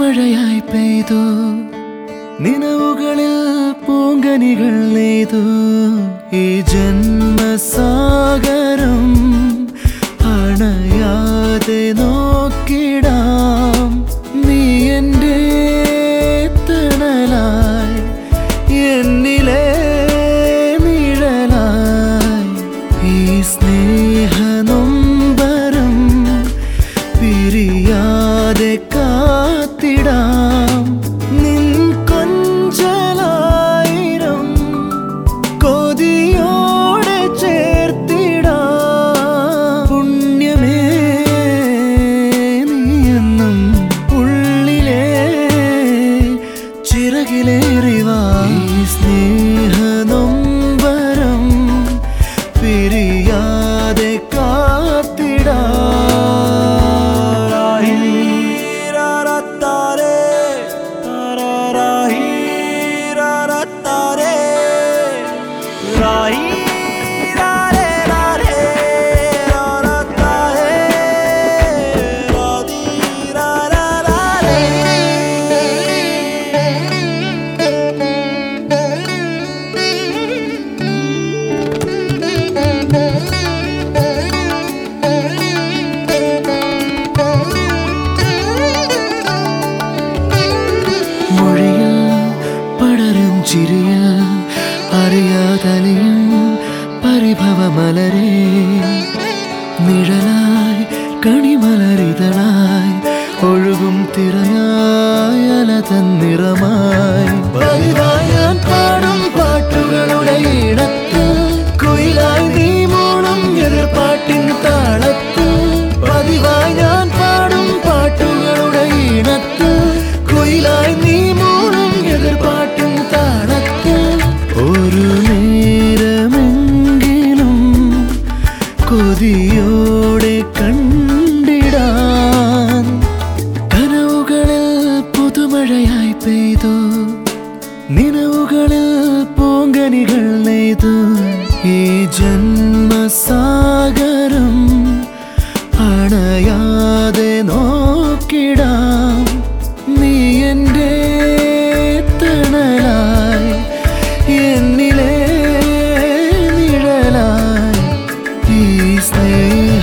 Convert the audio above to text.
പുതുമഴയായി പെയ്തു നിലവുകളിൽ പൂങ്കനികൾ നെയ്തു ഈ ജന്മസാഗരം അണയാതെ നോക്കിടാം നീ എൻ്റെ തണലായി എന്നിലെ നിഴലായി ഈ സ്നേഹനൊമ്പരം പിരിയാതെ കാത്തിടാം നിൻ കൊഞ്ചലായിരം കൊതിയോടെ ചേർത്തിടാം പുണ്യമേ നീയെന്നും ഉള്ളിലെ ചിറകിലേറിവാ ഈ സ്നേഹനൊമ്പരം പിരിയാതെ മൊഴിയിൽ പടരും ചിരിയിൽ അറിയാതലിയും പരിഭവമലരേ നിഴലായി കണിമലരിതളായി ഒഴുകും തിറയായി അല തന്നിറമായി പതിവായി ഞാൻ പാടും പാട്ടുകളുടെ ഇടത്ത് കുയിലായി നീ മൂളും എതിർപ്പാട്ടിൻ താളത്ത് പതിവായി ഞാൻ പാടും പാട്ടുകളുടെ ഇടത്ത് കുയിലായി നീ മൂളും എതിർപ്പാട്ടിൻ താളത്ത് ഒരു നേരമെങ്കിലും കൊതിയോടെ കണ്ടിടാൻ കനവുകളിൽ പുതുമഴയായി പെയ്തു നിലവുകളിൽ പൂങ്കനികൾ നെയ്തു ഈ ജന്മസാഗരം അണയാതെ നോക്കിടാം നീ എൻ്റെ തണലായി എന്നിലെ നിഴലായി ഈ സ്നേഹ